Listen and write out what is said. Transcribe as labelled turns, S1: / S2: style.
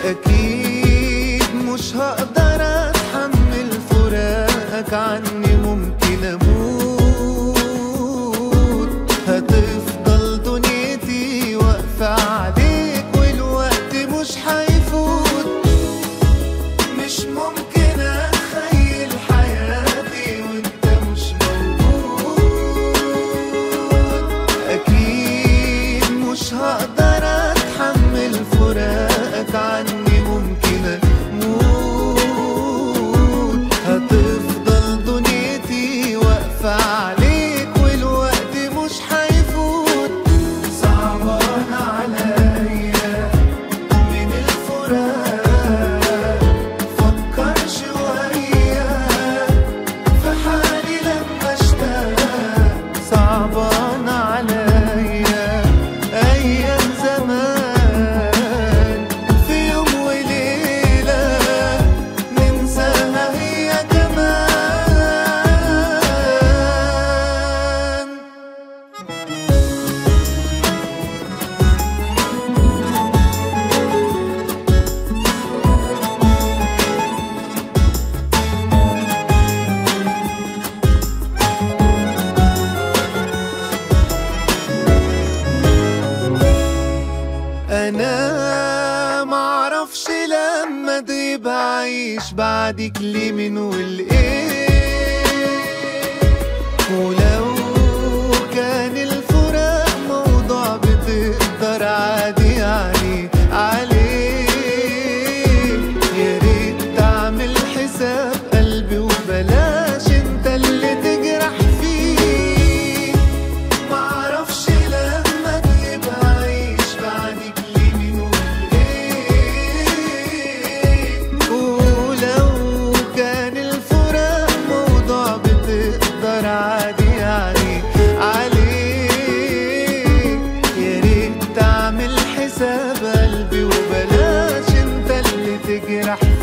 S1: أكيد مش هقدر أتحمل فراقك عني ممكن أموت هتفضل دنيتي واقفة عليك والوقت مش هيفوت مش ممكن أتخيل حياتي وأنت مش موجود أكيد مش هقدر أتحمل فراقك عني ممكن أموت هتفضل دنيتي واقفة عليك والوقت مش هيفوت صعبان عليا من الفراق فكر شوية في حالي لما اشتاق صعبان عليا أيام زمان في يوم وليلة ننساها هي كمان انا معرفش لما تغيب عايش بعدك ليه من والايه ولو كان الفراق موضوع بتقدر عادي يعني عليه يا ريت تعمل حساب قلبي وبلاش انت اللي تجرح فيه معرفش لما تغيب عايش بعدك ليه من والايه ولو كان الفراق موضوع بتقدر عادي يعني عليه يا ريت تعمل حساب قلبي وبلاش انت اللي تجرح